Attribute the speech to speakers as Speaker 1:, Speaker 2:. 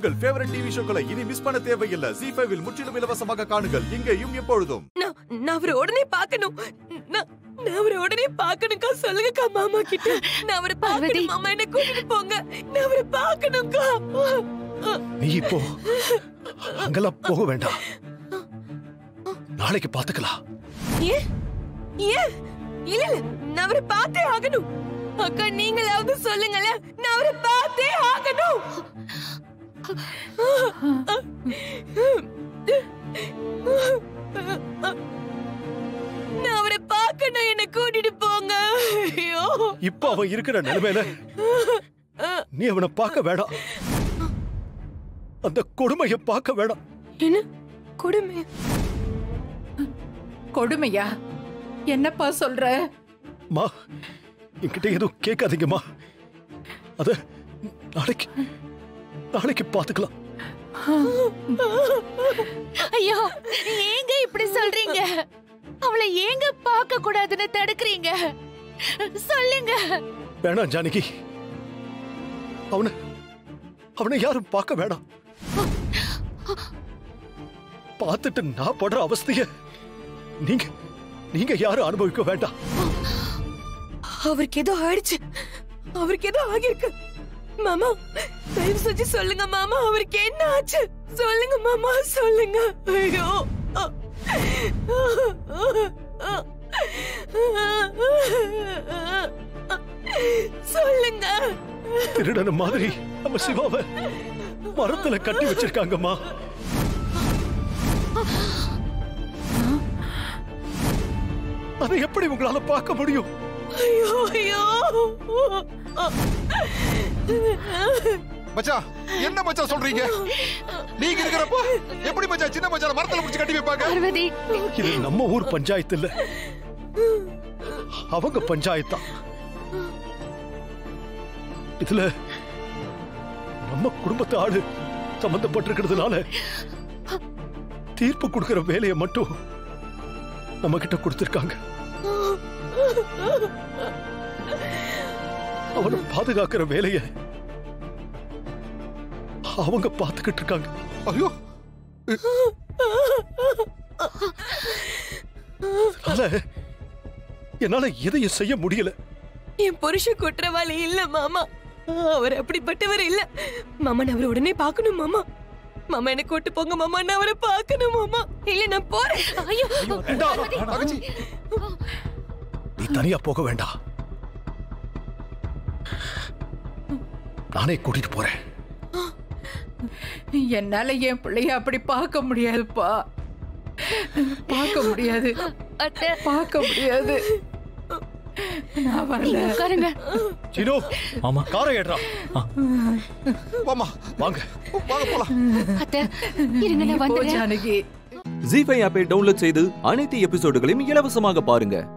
Speaker 1: உங்கள் favourite TV ஷோக்களை இனி miss பண்ண தேவையில்லை ஜி ஃபைவில் முற்றிலும் இலவசமாக காணுங்கள் இங்கேயும் எப்பொழுதும்
Speaker 2: நான் நான் அவரை உடனே பார்க்கணும் நான் நான் அவரை உடனே பார்க்கணும்க்கா சொல்லுங்கக்கா மாமா கிட்ட நான் அவரை பார்க்கணும் மாமா என்ன கூட்டிட்டு போங்க நான் அவரை பார்க்கணும்க்கா
Speaker 3: நீ இப்போ அங்கெல்லாம் போக வேண்டாம் நாளைக்கு பாத்துக்கலாம்
Speaker 2: ஏன் ஏன் இல்ல இல்ல நான் அவரை பார்த்தே ஆகணும் அக்கா நீங்களாவது சொல்லுங்களேன் நான் அவரை பார்த்தே ஆகணும் நான் அவரை பார்க்கணும் என்ன கூட்டிட்டு போங்க ஐயோ
Speaker 3: இப்ப அவன் இருக்கிற நிலைமையில நீ அவனை பார்க்க வேண்டாம் அந்த கொடுமையை பார்க்க வேண்டாம்
Speaker 2: என்ன கொடுமை
Speaker 4: கொடுமையா என்னப்பா சொல்ற
Speaker 3: மா என்கிட்ட எதுவும் கேட்காதீங்கம்மா அத நாளைக்கு நாளைக்கு பாத்துக்கலாம்
Speaker 5: ஐயோ ஏங்க இப்படி சொல்றீங்க அவளை ஏங்க பார்க்க கூடாதுன்னு தடுக்கிறீங்க சொல்லுங்க
Speaker 3: வேணாம் ஜானகி அவனை அவனை யாரும் பார்க்க வேணாம் பார்த்துட்டு நான் படுற அவஸ்தைய நீங்க நீங்க யாரும் அனுபவிக்க வேண்டாம்
Speaker 2: அவருக்கு ஏதோ ஆயிடுச்சு அவருக்கு ஏதோ ஆகிருக்கு மாமா தயவு செஞ்சு சொல்லுங்க மாமா அவருக்கு என்ன ஆச்சு சொல்லுங்க மாமா சொல்லுங்க ஐயோ சொல்லுங்க
Speaker 3: திருடன மாதிரி நம்ம சிவாவை மரத்துல கட்டி வச்சிருக்காங்கம்மா அதை எப்படி உங்களால பார்க்க முடியும்
Speaker 2: ஐயோ ஐயோ
Speaker 6: மச்சான் என்ன மச்சான் சொல்றீங்க நீங்க இருக்கிறப்ப எப்படி மச்சான் சின்ன மச்சான் மரத்துல முடிச்சு கட்டி வைப்பாங்க
Speaker 5: பார்வதி
Speaker 3: இது நம்ம ஊர் பஞ்சாயத்து இல்ல அவங்க பஞ்சாயத்தா இதுல நம்ம குடும்பத்து ஆளு சம்பந்தப்பட்டிருக்கிறதுனால தீர்ப்பு கொடுக்கிற வேலையை மட்டும் நம்ம கிட்ட கொடுத்திருக்காங்க அவனை பாதுகாக்கிற வேலைய அவங்க பார்த்துக்கிட்டு இருக்காங்க
Speaker 6: ஐயோ
Speaker 3: அதனால என்னால எதையும் செய்ய முடியல
Speaker 2: என் புருஷன் குற்றவாளி இல்ல மாமா அவர் அப்படிப்பட்டவர் இல்ல மாமா நான் அவரை உடனே பார்க்கணும் மாமா மாமா என்ன கூட்டு போங்க மாமா நான் அவரை பார்க்கணும் மாமா இல்ல நான் போறேன் ஐயோ
Speaker 3: வேண்டாம்.
Speaker 6: தங்கச்சி
Speaker 3: நீ தனியா போக வேண்டாம் நானே கூட்டிட்டு போறேன்
Speaker 4: என்னால என் பிள்ளைய அப்படி பார்க்க முடியாதுப்பா பார்க்க முடியாது
Speaker 5: அத்தை
Speaker 4: பார்க்க முடியாது நான் வரல
Speaker 5: உட்காருங்க
Speaker 3: சினோ
Speaker 7: ஆமா
Speaker 3: காரை ஏடுறா
Speaker 6: வாமா
Speaker 3: வாங்க
Speaker 6: வாங்க போலாம்
Speaker 5: அத்தை இருங்க
Speaker 4: நீ
Speaker 5: நான்
Speaker 4: போ
Speaker 5: வந்துடுறேன்
Speaker 4: ஜானகி
Speaker 7: ஜி ஃபைவ் ஆப்பை டவுன்லோட் செய்து அனைத்து எபிசோடுகளையும் இலவசமாக பாருங்க